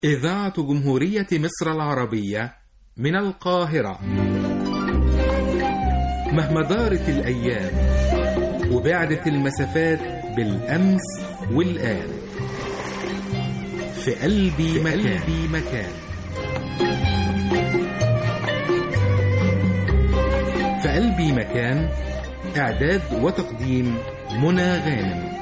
إذاعة جمهورية مصر العربية من القاهرة مهما دارت الأيام وبعدت المسافات بالأمس والآن في قلبي مكان, قلبي مكان في قلبي مكان إعداد وتقديم منى غانم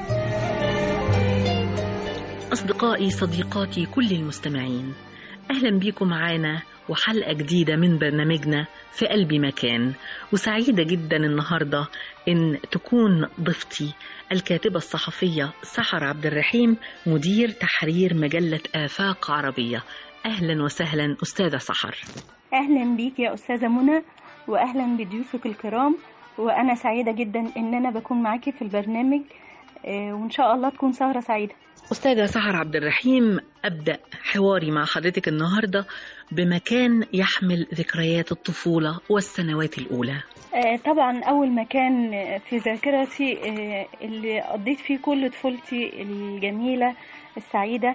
أصدقائي صديقاتي كل المستمعين أهلا بيكم معانا وحلقة جديدة من برنامجنا في قلبي مكان وسعيدة جدا النهاردة إن تكون ضيفتي الكاتبة الصحفية سحر عبد الرحيم مدير تحرير مجلة آفاق عربية أهلا وسهلا أستاذة سحر أهلا بيك يا أستاذة منى وأهلا بضيوفك الكرام وأنا سعيدة جدا إن أنا بكون معاكي في البرنامج وإن شاء الله تكون سهرة سعيدة أستاذة سحر عبد الرحيم أبدأ حواري مع حضرتك النهاردة بمكان يحمل ذكريات الطفولة والسنوات الأولى طبعا أول مكان في ذاكرتي اللي قضيت فيه كل طفولتي الجميلة السعيدة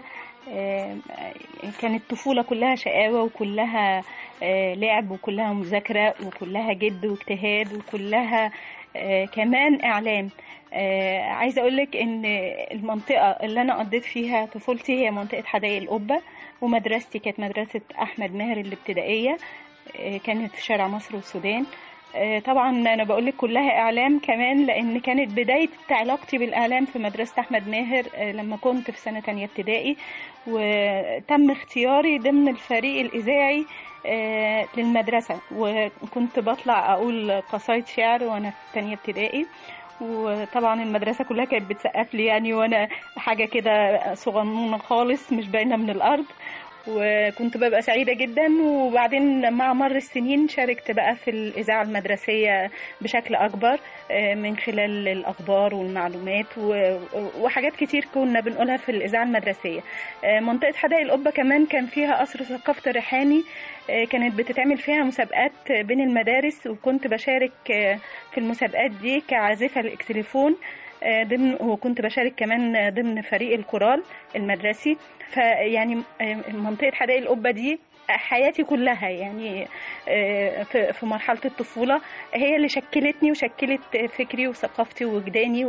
كانت طفولة كلها شقاوة وكلها لعب وكلها مذاكرة وكلها جد واجتهاد وكلها كمان إعلام آه عايزه اقول لك ان المنطقه اللي انا قضيت فيها طفولتي هي منطقه حدائق القبه ومدرستي كانت مدرسه احمد ماهر الابتدائيه آه كانت في شارع مصر والسودان آه طبعا انا بقول لك كلها اعلام كمان لان كانت بدايه علاقتي بالاعلام في مدرسه احمد ماهر لما كنت في سنه تانية ابتدائي وتم اختياري ضمن الفريق الاذاعي للمدرسه وكنت بطلع اقول قصايد شعر وانا في تانية ابتدائي وطبعا المدرسه كلها كانت بتسقف لي يعني وانا حاجه كده صغنونه خالص مش باينه من الارض وكنت ببقى سعيده جدا وبعدين مع مر السنين شاركت بقى في الاذاعه المدرسيه بشكل اكبر من خلال الاخبار والمعلومات وحاجات كتير كنا بنقولها في الاذاعه المدرسيه منطقه حدائق القبه كمان كان فيها قصر ثقافه الريحاني كانت بتتعمل فيها مسابقات بين المدارس وكنت بشارك في المسابقات دي كعازفه للاكسليفون ضمن وكنت بشارك كمان ضمن فريق الكورال المدرسي فيعني منطقه حدائق القبه دي حياتي كلها يعني في مرحلة الطفولة هي اللي شكلتني وشكلت فكري وثقافتي ووجداني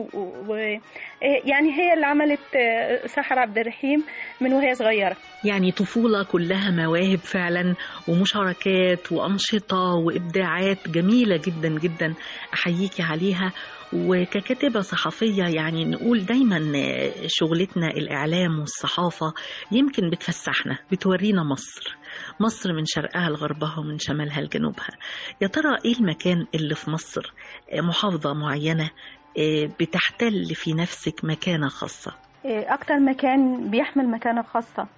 ويعني هي اللي عملت سحر عبد الرحيم من وهي صغيرة يعني طفولة كلها مواهب فعلا ومشاركات وأنشطة وإبداعات جميلة جدا جدا أحييكي عليها وككاتبة صحفية يعني نقول دايما شغلتنا الإعلام والصحافة يمكن بتفسحنا بتورينا مصر مصر من شرقها لغربها ومن شمالها لجنوبها يا ترى ايه المكان اللي في مصر محافظة معينة بتحتل في نفسك مكانة خاصة أكتر مكان بيحمل مكانة خاصة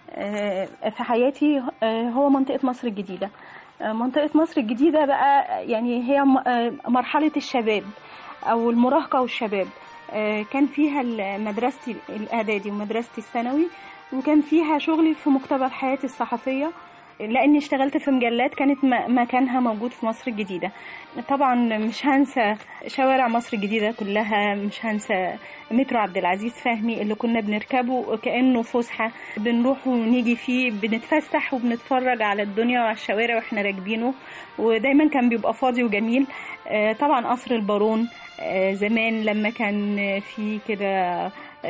في حياتي هو منطقة مصر الجديدة منطقة مصر الجديدة بقى يعني هي مرحلة الشباب أو المراهقة والشباب كان فيها مدرستي الإعدادي ومدرستي الثانوي وكان فيها شغلي في مقتبل حياتي الصحفية لاني اشتغلت في مجلات كانت مكانها موجود في مصر الجديده طبعا مش هنسى شوارع مصر الجديده كلها مش هنسى مترو عبد العزيز فهمي اللي كنا بنركبه كانه فسحه بنروح ونيجي فيه بنتفسح وبنتفرج على الدنيا وعلى الشوارع واحنا راكبينه ودايما كان بيبقى فاضي وجميل طبعا قصر البارون زمان لما كان في كده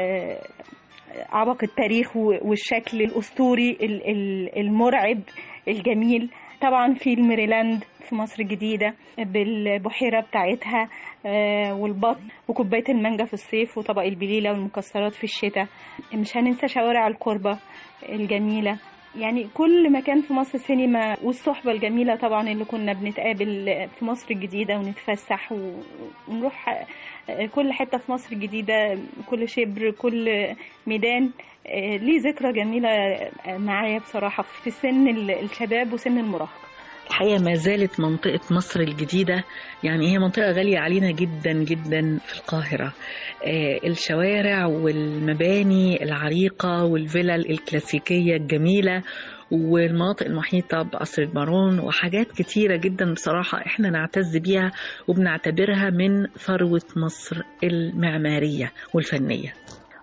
عبق التاريخ والشكل الأسطوري المرعب الجميل طبعا في الميريلاند في مصر الجديدة بالبحيرة بتاعتها والبط وكوباية المانجا في الصيف وطبق البليلة والمكسرات في الشتاء مش هننسى شوارع القربة الجميلة يعني كل مكان في مصر سينما والصحبة الجميلة طبعا اللي كنا بنتقابل في مصر الجديدة ونتفسح ونروح كل حتة في مصر الجديدة كل شبر كل ميدان ليه ذكرى جميلة معايا بصراحة في سن الشباب وسن المراهقة الحقيقة ما زالت منطقة مصر الجديدة يعني هي منطقة غالية علينا جدا جدا في القاهرة آه الشوارع والمباني العريقة والفلل الكلاسيكية الجميلة والمناطق المحيطة بقصر البارون وحاجات كتيرة جدا بصراحة احنا نعتز بيها وبنعتبرها من ثروة مصر المعمارية والفنية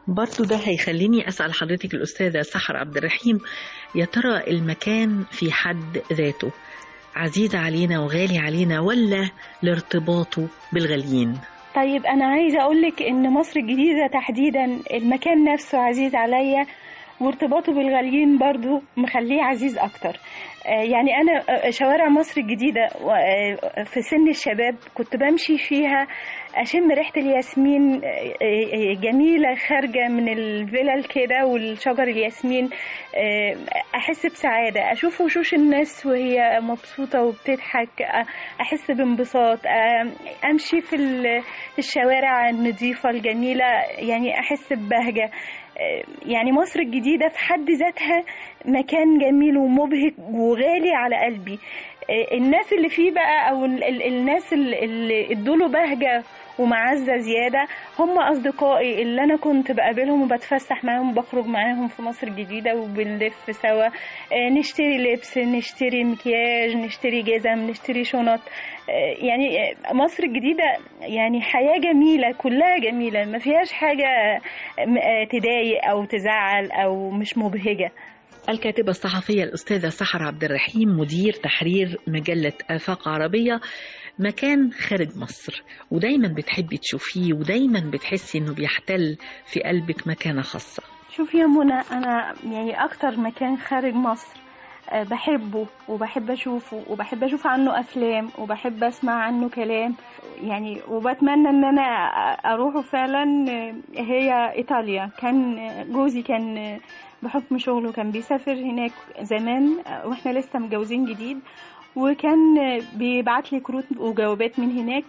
برضو ده هيخليني أسأل حضرتك الأستاذة سحر عبد الرحيم يا ترى المكان في حد ذاته عزيز علينا وغالي علينا ولا لارتباطه بالغاليين طيب أنا عايزة أقولك إن مصر الجديدة تحديدا المكان نفسه عزيز عليا وارتباطه بالغاليين برضو مخليه عزيز أكتر آه، يعني أنا آه، شوارع مصر الجديدة و- آه، في سن الشباب كنت بمشي فيها أشم ريحة الياسمين آه، آه، جميلة خارجة من الفلل كده والشجر الياسمين آه، أحس بسعادة أشوف وشوش الناس وهي مبسوطة وبتضحك آه، أحس بانبساط آه، أمشي في ال- في الشوارع النظيفة الجميلة يعني أحس ببهجة آه، يعني مصر الجديدة في حد ذاتها مكان جميل ومبهج وغالي على قلبي آه، الناس اللي فيه بقى او ال- ال- الناس اللي- اللي ادوله بهجة ومعزة زيادة هم أصدقائي اللي أنا كنت بقابلهم وبتفسح معاهم وبخرج معاهم في مصر الجديدة وبنلف سوا آه، نشتري لبس نشتري مكياج نشتري جزم نشتري شنط آه، يعني آه، مصر الجديدة يعني حياة جميلة كلها جميلة ما فيهاش حاجة م- آه، تضايق أو تزعل أو مش مبهجة الكاتبة الصحفية الأستاذة سحر عبد الرحيم مدير تحرير مجلة آفاق عربية مكان خارج مصر ودايما بتحبي تشوفيه ودايما بتحسي انه بيحتل في قلبك مكانة خاصة شوفي يا منى انا يعني اكتر مكان خارج مصر آه، بحبه وبحب اشوفه وبحب اشوف عنه افلام وبحب اسمع عنه كلام يعني وبتمنى ان انا اروحه فعلا آه، هي ايطاليا كان آه، جوزي كان آه، بحكم شغله كان بيسافر هناك زمان آه، واحنا لسه متجوزين جديد وكان آه، بيبعت لي كروت وجوابات من هناك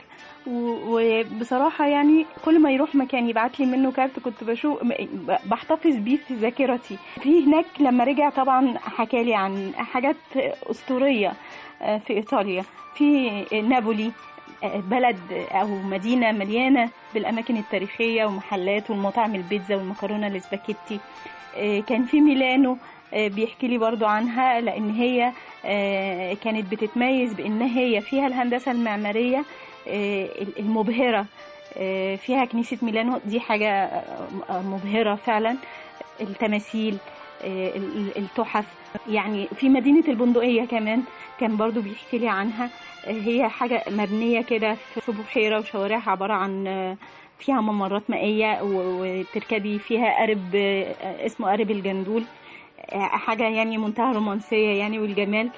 و- وبصراحة يعني كل ما يروح مكان يبعت لي منه كارت كنت بشوف ب- بحتفظ بيه في ذاكرتي في هناك لما رجع طبعا حكى لي عن حاجات أسطورية آه، في إيطاليا في نابولي آه، بلد أو مدينة مليانة بالأماكن التاريخية ومحلات والمطاعم البيتزا والمكرونة الاسباجيتي آه، كان في ميلانو آه، بيحكي لي برضو عنها لأن هي آه، كانت بتتميز بأن هي فيها الهندسة المعمارية آه، المبهرة آه، فيها كنيسة ميلانو دي حاجة آه، مبهرة فعلا التماثيل آه، ال- التحف يعني في مدينة البندقية كمان كان برضو بيحكي لي عنها آه، هي حاجة مبنية كده في بحيرة وشوارعها عبارة عن آه، فيها ممرات مائية و- وتركبي فيها قارب آه، اسمه قارب الجندول آه، حاجة يعني منتهى الرومانسية يعني والجمال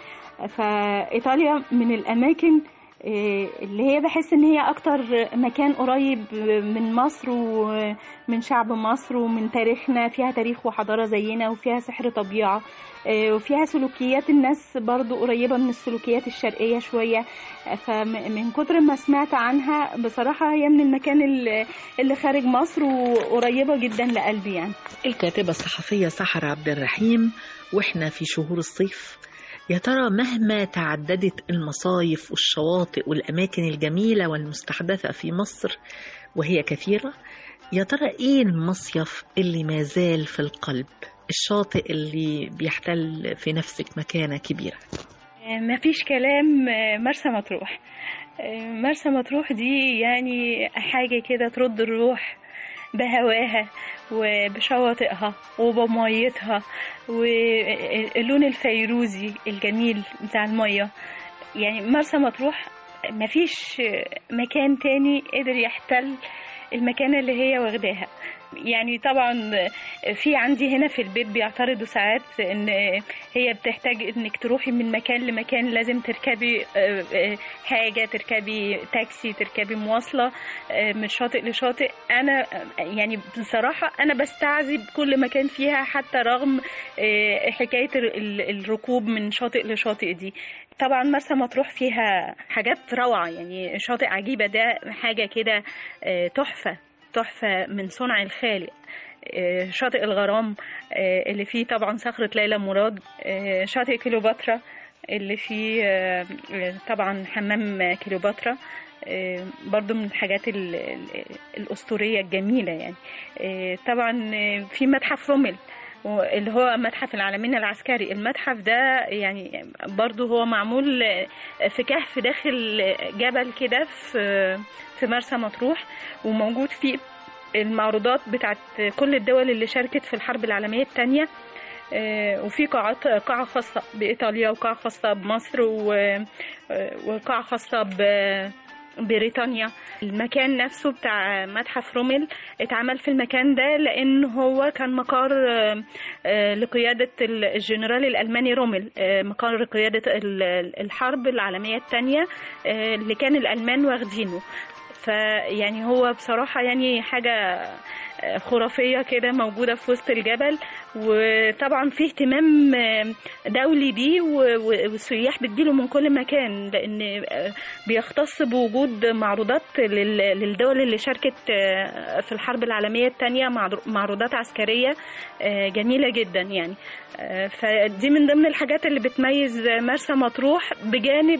فإيطاليا من الأماكن آه، اللي هي بحس ان هي اكتر مكان قريب من مصر ومن شعب مصر ومن تاريخنا فيها تاريخ وحضارة زينا وفيها سحر طبيعة آه، وفيها سلوكيات الناس برضو قريبة من السلوكيات الشرقية شوية فمن كتر ما سمعت عنها بصراحة هي من المكان اللي- اللي خارج مصر وقريبة جدا لقلبي يعني الكاتبة الصحفية سحر عبد الرحيم واحنا في شهور الصيف يا ترى مهما تعددت المصايف والشواطئ والأماكن الجميلة والمستحدثة في مصر وهي كثيرة يا ترى ايه المصيف اللي ما زال في القلب الشاطئ اللي بيحتل في نفسك مكانة كبيرة ما فيش كلام مرسى مطروح مرسى مطروح دي يعني حاجة كده ترد الروح بهواها وبشواطئها وبميتها واللون الفيروزي الجميل بتاع المية يعني مرسى مطروح مفيش مكان تاني قدر يحتل المكانة اللي هي واخداها يعني طبعا في عندي هنا في البيت بيعترضوا ساعات ان هي بتحتاج انك تروحي من مكان لمكان لازم تركبي آه، آه، حاجة تركبي تاكسي تركبي مواصلة آه، من شاطئ لشاطئ انا آه، يعني بصراحة انا بستعذب كل مكان فيها حتى رغم آه، حكاية ال- ال- الركوب من شاطئ لشاطئ دي طبعا مرسى مطروح فيها حاجات روعة يعني شاطئ عجيبة ده حاجة كده آه، تحفة تحفة من صنع الخالق آه، شاطئ الغرام آه، اللي فيه طبعا صخرة ليلى مراد آه، شاطئ كيلوباترا اللي فيه آه، آه، طبعا حمام كيلوباترا آه، برضو من الحاجات ال- ال- الأسطورية الجميلة يعني آه، طبعا آه، في متحف رومل اللي هو متحف العالمين العسكري المتحف ده يعني برضو هو معمول في كهف داخل جبل كده في في مرسى مطروح وموجود فيه المعروضات بتاعت كل الدول اللي شاركت في الحرب العالمية الثانية وفي قاعات قاعة خاصة بإيطاليا وقاعة خاصة بمصر و- وقاعة خاصة ب- بريطانيا المكان نفسه بتاع متحف رومل اتعمل في المكان ده لان هو كان مقر آه، آه، لقيادة الجنرال الألماني رومل آه، مقر قيادة ال- الحرب العالمية الثانية اللي كان الألمان واخدينه فيعني هو بصراحة يعني حاجة آه، خرافية كده موجودة في وسط الجبل وطبعا في اهتمام آه، دولي بيه و- و- والسياح بتجيله من كل مكان لأن آه، بيختص بوجود معروضات لل- للدول اللي شاركت آه، في الحرب العالمية الثانية معروضات عسكرية آه، جميلة جدا يعني آه، فدي من ضمن الحاجات اللي بتميز مرسى مطروح بجانب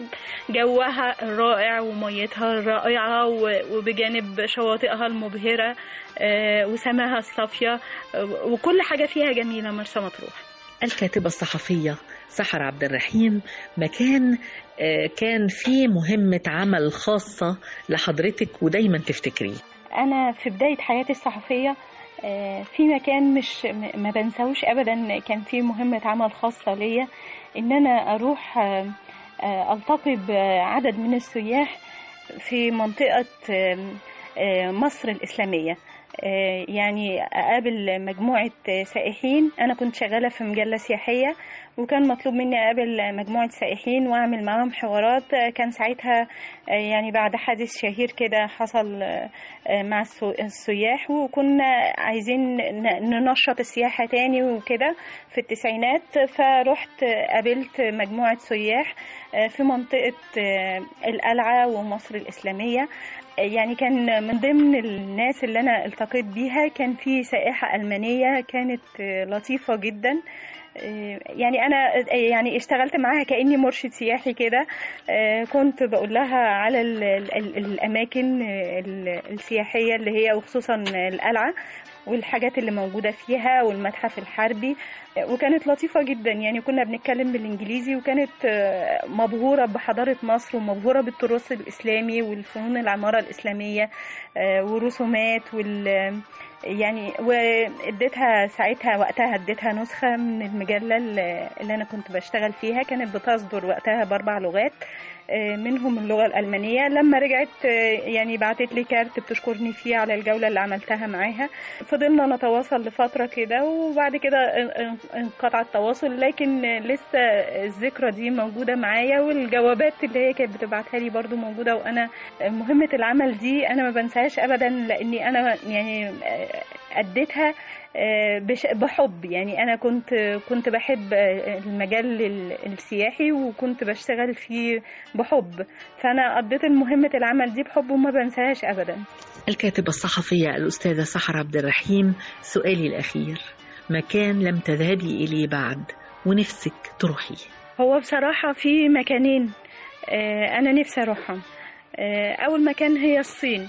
جوها الرائع وميتها الرائعة و- وبجانب شواطئها المبهرة آه، وسماها الصافية آه، وكل حاجة فيها جميلة مرسى مطروح الكاتبة الصحفية سحر عبد الرحيم مكان آه، كان فيه مهمة عمل خاصة لحضرتك ودايما تفتكريه أنا في بداية حياتي الصحفية آه، في مكان مش م- ما بنساوش أبدا كان فيه مهمة عمل خاصة ليا إن أنا أروح آه، آه، ألتقي بعدد من السياح في منطقة آه، آه، مصر الإسلامية آه، يعني أقابل مجموعة آه، سائحين أنا كنت شغالة في مجلة سياحية وكان مطلوب مني أقابل مجموعة سائحين وأعمل معاهم حوارات آه، كان ساعتها آه، يعني بعد حادث شهير كده حصل آه، آه، مع السو- السياح وكنا عايزين ن- ننشط السياحة تاني وكده في التسعينات فرحت آه، قابلت مجموعة سياح آه، في منطقة آه، القلعة ومصر الإسلامية يعني كان من ضمن الناس اللي انا التقيت بيها كان في سائحة ألمانية كانت آه، لطيفة جدا آه، يعني انا آه، يعني اشتغلت معاها كاني مرشد سياحي كده آه، كنت بقول لها على ال- ال- الاماكن آه، ال- السياحيه اللي هي وخصوصا القلعه والحاجات اللي موجوده فيها والمتحف الحربي آه، وكانت لطيفه جدا يعني كنا بنتكلم بالانجليزي وكانت آه، مبهوره بحضاره مصر ومبهوره بالتراث الاسلامي والفنون العماره الاسلاميه آه، ورسومات وال يعني واديتها ساعتها وقتها اديتها نسخة من المجلة اللي اللي أنا كنت بشتغل فيها كانت بتصدر وقتها بأربع لغات آه، منهم اللغة الألمانية لما رجعت آه، يعني بعتت لي كارت بتشكرني فيه على الجولة اللي عملتها معاها فضلنا نتواصل لفترة كده وبعد كده ان- ان- انقطع التواصل لكن لسه الذكرى دي موجودة معايا والجوابات اللي هي كانت بتبعتها لي برضو موجودة وأنا مهمة العمل دي أنا ما بنساهاش أبدا لأني أنا يعني آه، أديتها آه، بش- بحب يعني أنا كنت كنت بحب آه، المجال ال- السياحي وكنت بشتغل فيه بحب فأنا قضيت مهمة العمل دي بحب وما بنساهاش أبدا الكاتبة الصحفية الأستاذة سحر عبد الرحيم سؤالي الأخير مكان لم تذهبي إليه بعد ونفسك تروحي هو بصراحة في مكانين آه، أنا نفسي أروحهم آه، أول مكان هي الصين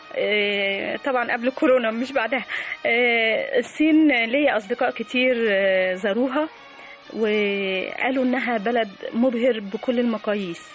آه، طبعا قبل كورونا مش بعدها آه، الصين ليا أصدقاء كتير آه، زاروها وقالوا إنها بلد مبهر بكل المقاييس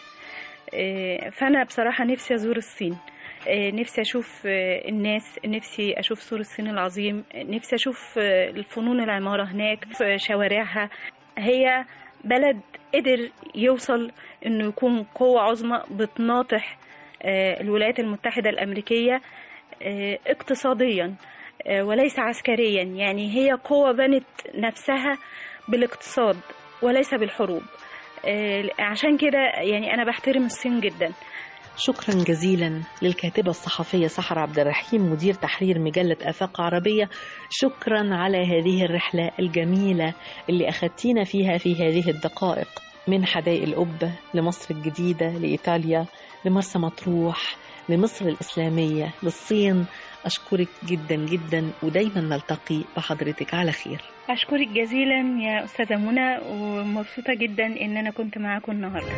آه، فأنا بصراحة نفسي أزور الصين آه، نفسي أشوف آه، الناس نفسي أشوف سور الصين العظيم نفسي أشوف آه، الفنون العمارة هناك في شوارعها هي بلد قدر يوصل انه يكون قوة عظمى بتناطح آه، الولايات المتحدة الأمريكية آه، اقتصاديا آه، وليس عسكريا يعني هي قوة بنت نفسها بالاقتصاد وليس بالحروب آه، عشان كده يعني أنا بحترم الصين جدا شكرا جزيلا للكاتبة الصحفية سحر عبد الرحيم مدير تحرير مجلة آفاق عربية شكرا على هذه الرحلة الجميلة اللي أخذتينا فيها في هذه الدقائق من حدائق القبة لمصر الجديدة لإيطاليا لمرسى مطروح لمصر الإسلامية للصين أشكرك جدا جدا ودايما نلتقي بحضرتك على خير أشكرك جزيلا يا أستاذة منى ومبسوطة جدا إن أنا كنت معاكم النهاردة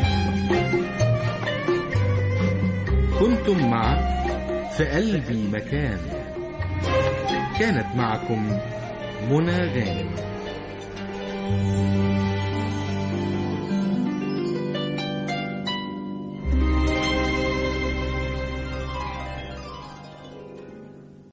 كنتم مع في قلبي مكان كانت معكم منى غانم